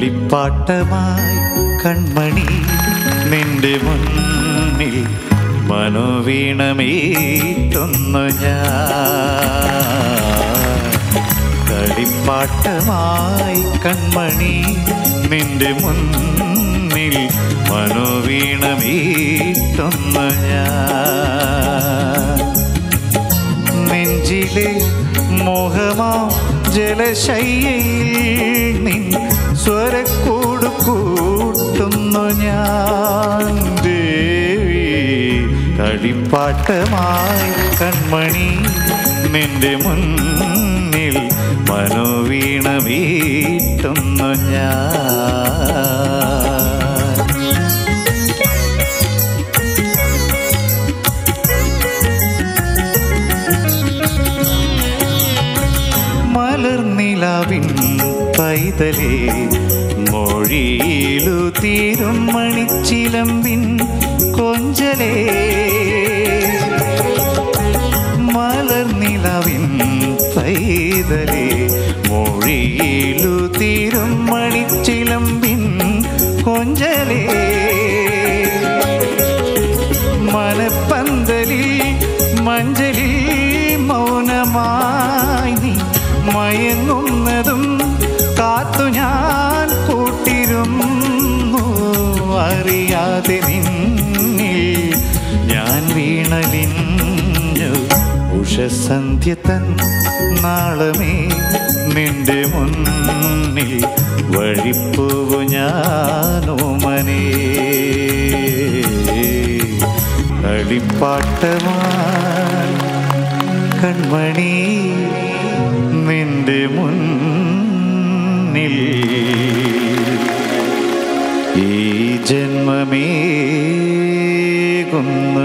കളിപ്പാട്ടമായി കൺമണി നിന്റെ മുന്നിൽ മനോവീണമേറ്റുന്നു ഞാൻ കളിപ്പാട്ടമായി കൺമണി നിന്റെ മുന്നിൽ മനോവീണമേറ്റുന്നു ഞാൻ നെഞ്ചിലെ മോഹമാ ജലശയ്യയിൽ നിൻ സ്വരക്കൂട് കൂട്ടുന്നു ഞാൻ ദേവി കളിപ്പാട്ടമായി കൺമണി നിന്റെ മുന്നിൽ മനോവീണമീട്ടുന്നു ഞാൻ മലർനിലാവിൻ പൈതലേ മൊഴിയിലു തീരും മണിച്ചിലമ്പിൻ കൊഞ്ചലേ മലർനിലാവിൻ പൈതലേ മൊഴിയിലു തീരും മണിച്ചിലമ്പിൻ കൊഞ്ചലേ മനപ്പന്തലിൽ മഞ്ചലിൽ മൗനമായി നീ മയങ്ങുന്നതും കാത്തു ഞാൻ കൂട്ടിരുന്നു അറിയാതെ നിന്നിൽ ഞാൻ വീണലിഞ്ഞു ഉഷസന്ധ്യ തൻ നാളമേ നിന്റെ മുന്നിൽ വഴിപ്പൂവു ഞാനോമനേ കളിപ്പാട്ടമായി കൺമണി നിന്റെ മുന്നിൽ ഈ ജന്മമേകുന്നു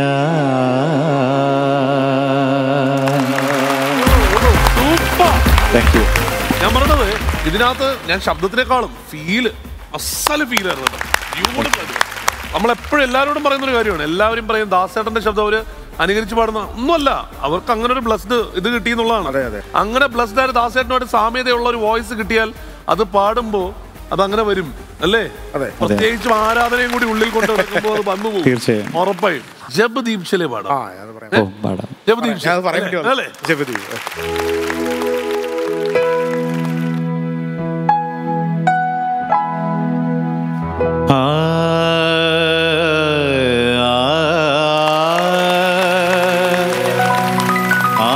ഞാൻ സൂപ്പർ താങ്ക് യു ഞാൻ പറഞ്ഞത് ഇതിനകത്ത് ഞാൻ ശബ്ദത്തിനേക്കാളും ഫീല് അസല് ഫീൽ ആയിരുന്നു കേട്ടോ. Beautiful ആയിരുന്നു. നമ്മളെപ്പോഴും എല്ലാവരോടും പറയുന്ന ഒരു കാര്യമാണ് എല്ലാവരും പറയും ദാസേട്ടന്റെ ശബ്ദം അവര് അനുകരിച്ച് പാടുന്ന ഒന്നുമല്ല അവർക്ക് അങ്ങനെ ഒരു ബ്ലസ്ഡ് ഇത് കിട്ടി എന്നുള്ളതാണ് അതെ, അതെ. അങ്ങനെ ബ്ലസ്ഡ് ആയ ദാസേട്ടനുമായിട്ട് സാമ്യതയുള്ള ഒരു വോയിസ് കിട്ടിയാൽ അത് പാടുമ്പോ അത് അങ്ങനെ വരും അല്ലേ അതെ. പ്രത്യേകിച്ചും ആരാധനയും കൂടി ഉള്ളിൽ കൊണ്ട് നടക്കുമ്പോൾ അത് വന്നു പോകും തീർച്ചയായും. ഉറപ്പായും ജബ് ദീപ്ശലെ പാടാം ആ അത് പറയാം ഓ പാടാം ജബ് ദീപ്ശ ഞാൻ അത് പറയാൻ വേണ്ടി വന്നു. അല്ലേ ജഗതി ആ ആ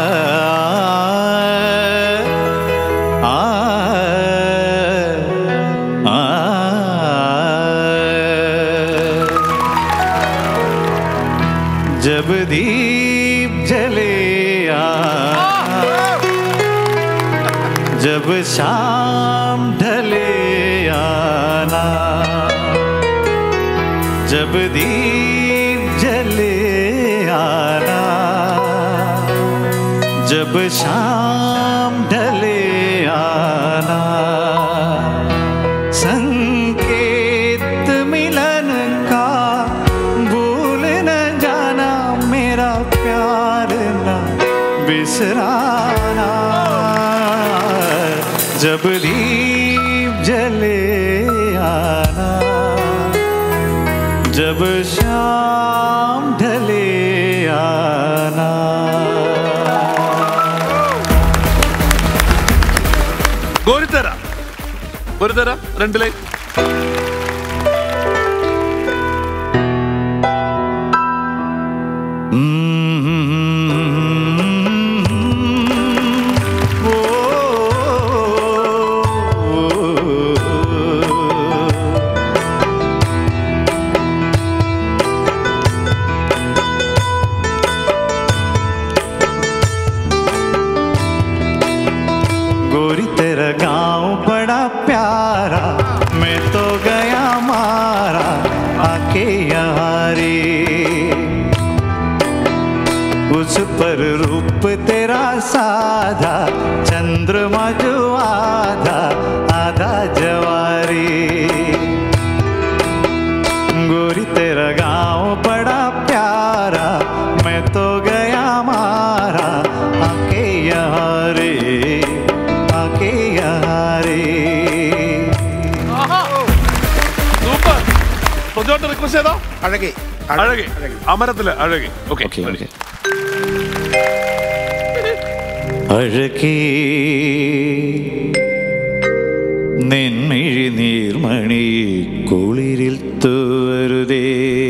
जब दीप जले जब शाम ढले आना जब दीप जले आना जब शाम ढले आना संकेत मिलन का भूल न जाना मेरा प्यार न बिसराना जब दीप जले आना जब शाम ढले आना ഗോരിത്തര ഗോരിത്തര രണ്ടിലെ गोरी तेरा गांव बड़ा प्यारा मैं तो गया मारा आके यहाँ रे उस पर रूप तेरा साधा चंद्रमा जो आधा आधा जवारी गोरी तेरा गांव बड़ा प्यारा मैं तो गया मारा आके यहाँ रे आके यहाँ रे റിക്വസ്റ്റ് ഏതാ അഴകേ അഴകെ അമരത്തില് അഴകെ ഓക്കെ ഓക്കെ ഓക്കെ അഴകേ നെന്മിഴി നീർമണി കുളിരിൽ തൂവരുതേ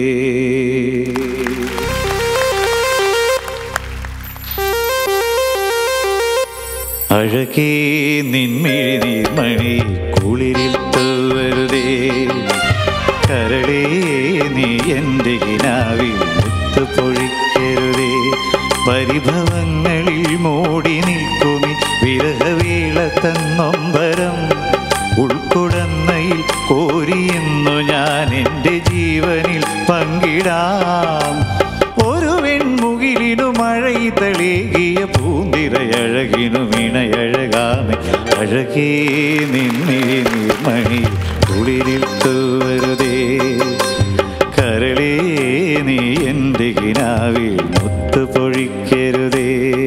അഴകേ നിന്മിഴി നീർമണി കുളിരിൽ തൂവരുതേ കരളേ നീ എൻ്റെ കിനാവിൽ മുത്ത് പൊഴിക്കരുതേ പരിഭവങ്ങളിൽ മൂടി നിൽക്കുമി വിരഹവേള തന്നൊമ്പരം ഉൾക്കുടന്നയിൽ കോരിയെന്നു ഞാൻ എൻ്റെ ജീവനിൽ പങ്കിടാം ഒരു വെൺമുകിലിനു മഴയിതളേകിയ പൂന്തിരയഴകിനു ഇണയഴകാമെ അഴകേ നിന്നിരി നിർമണി കുളിരിൽ തൂവരുതേ കരളേ നീ എൻ്റെ കിനാവിൽ മുത്ത് പൊഴിക്കരുതേ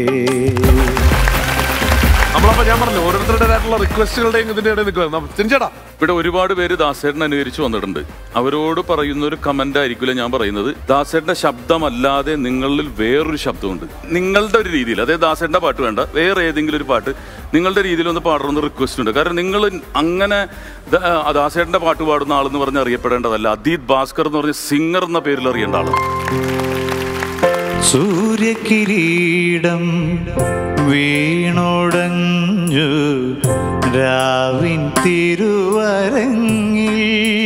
നമ്മളപ്പോ ഞാൻ പറഞ്ഞു ഓരോരുത്തരുടേതായിട്ടുള്ള റിക്വസ്റ്റുകളുടെയും ഇതിന്റെ ഇടയിൽ നിൽക്കുക തിരിച്ചേടാ ഇവിടെ ഒരുപാട് പേര് ദാസേട്ടൻ അനുകരിച്ച് വന്നിട്ടുണ്ട് അവരോട് പറയുന്ന ഒരു കമന്റ് ആയിരിക്കില്ല ഞാൻ പറയുന്നത് ദാസേട്ടന്റെ ശബ്ദമല്ലാതെ നിങ്ങളിൽ വേറൊരു ശബ്ദമുണ്ട് നിങ്ങളുടെ ഒരു രീതിയിൽ അതായത് ദാസേട്ടന്റെ പാട്ട് വേണ്ട വേറെ ഏതെങ്കിലും ഒരു പാട്ട് നിങ്ങളുടെ രീതിയിൽ ഒന്ന് പാടണമെന്ന് റിക്വസ്റ്റ് ഉണ്ട് കാരണം നിങ്ങൾ അങ്ങനെ ദ- ആ, ദാസേട്ടന്റെ പാട്ട് പാടുന്ന ആളെന്ന് പറഞ്ഞ് അറിയപ്പെടേണ്ടതല്ല അദീത് ഭാസ്കർ എന്ന് പറഞ്ഞ സിംഗർ എന്ന പേരിൽ അറിയേണ്ട ആളാണ് സൂര്യകിരീടം വീണോടഞ്ഞു രാവിൻ തിരുവരങ്ങിൽ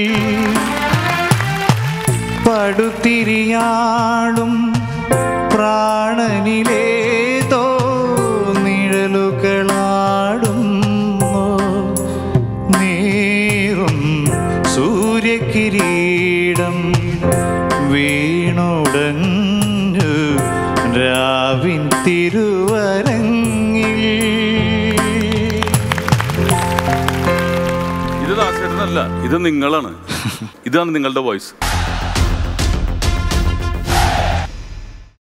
പടുത്തിരിയാളും പ്രാണനിലേതോ നിഴലുകളാടും നീറും സൂര്യകിരീടം വീണുടഞ്ഞു രാവിൻ തിരുവരങ്ങിൽ ഇത് ദാസേട്ടനല്ല ഇത് നിങ്ങളാണ് ഇതാണ് നിങ്ങളുടെ വോയിസ്